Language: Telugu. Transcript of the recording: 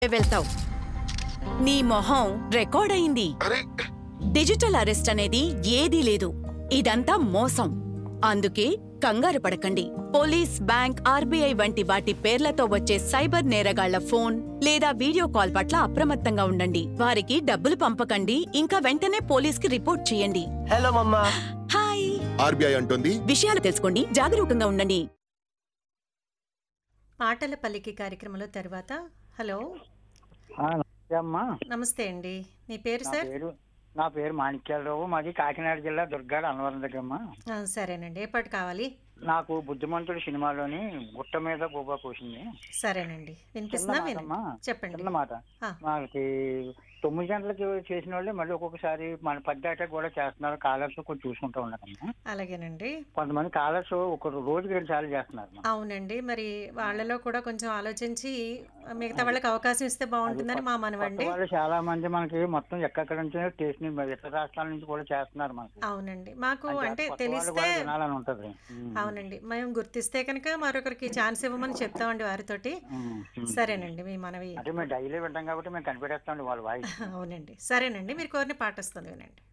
వెళ్తావు నీ మొహం రికార్డ్ అయింది అరే డిజిటల్ అరెస్ట్ అనేది ఏదీ లేదు ఇదంతా మోసం అందుకే కంగారు పడకండి పోలీస్ బ్యాంక్ ఆర్బీఐ వంటి వాటి పేర్లతో వచ్చే సైబర్ నేరగాళ్ల ఫోన్ లేదా వీడియో కాల్ పట్ల అప్రమత్తంగా ఉండండి వారికి డబ్బులు పంపకండి ఇంకా వెంటనే పోలీస్కి రిపోర్ట్ చేయండి హలో మమ్మా హాయ్ ఆర్బీఐ అంటోంది విషయాలు తెలుసుకోండి జాగరూకంగా ఉండండి పాటల పల్లికి కార్యక్రమంలో తర్వాత హలో ఆ, నమస్తే అమ్మా నమస్తే అండి మీ పేరు నా సార్ పేరు నా పేరు మాణిక్యాలరావు మాది కాకినాడ జిల్లా దుర్గాడ అన్నవరం దగ్గర అమ్మా ఆ, సరేనండి ఏ పాట కావాలి నాకు బుద్ధిమంతుడు సినిమాలోని గుట్ట మీద గోబా కోసింది సరేనండి చిన్న వినిపిస్తుందా మాట వినండి అమ్మా చెప్పండి చిన్న మాట ఆ. మనకి తొమ్మిది గంటలకి చేసిన వాళ్ళే మళ్ళీ ఒక్కొక్కసారి మన పద్దాట కూడా చేస్తున్నారు కాలర్స్ కొంచెం చూసుకుంటూ ఉన్నారమ్మా అలాగేనండి కొంతమంది కాలర్స్ ఒక రోజుకి రెండు సార్లు చేస్తున్నారు అమ్మా. అవునండి మరి వాళ్ళలో కూడా కొంచెం ఆలోచించి మిగతా వాళ్ళకి అవకాశం ఇస్తే బాగుంటుందని మా కొత్త మనవండి వాళ్ళు చాలా మంది మనకి మొత్తం ఎక్కడెక్కడ నుంచి స్టేషన్ ఇతర రాష్ట్రాల నుంచి కూడా చేస్తున్నారు మనకి అవునండి మాకు అంటే అంటే కొత్త వాళ్ళు తెలిస్తే కూడా వినాలని ఉంటది ఉమ్. అవునండి మేము గుర్తిస్తే కనుక మరొకరికి ఛాన్స్ ఇవ్వమని చెప్తామండి వారితోటి ఉమ్, ఉమ్. సరేనండి మీ మనవి అంటే మేము డైలీ వింటాం కాబట్టి మేము కనిపెట్టేస్తామండి వాళ్ళ వాయిస్ అవునండి సరేనండి మీరు కోరిన పాట వస్తుంది వినండి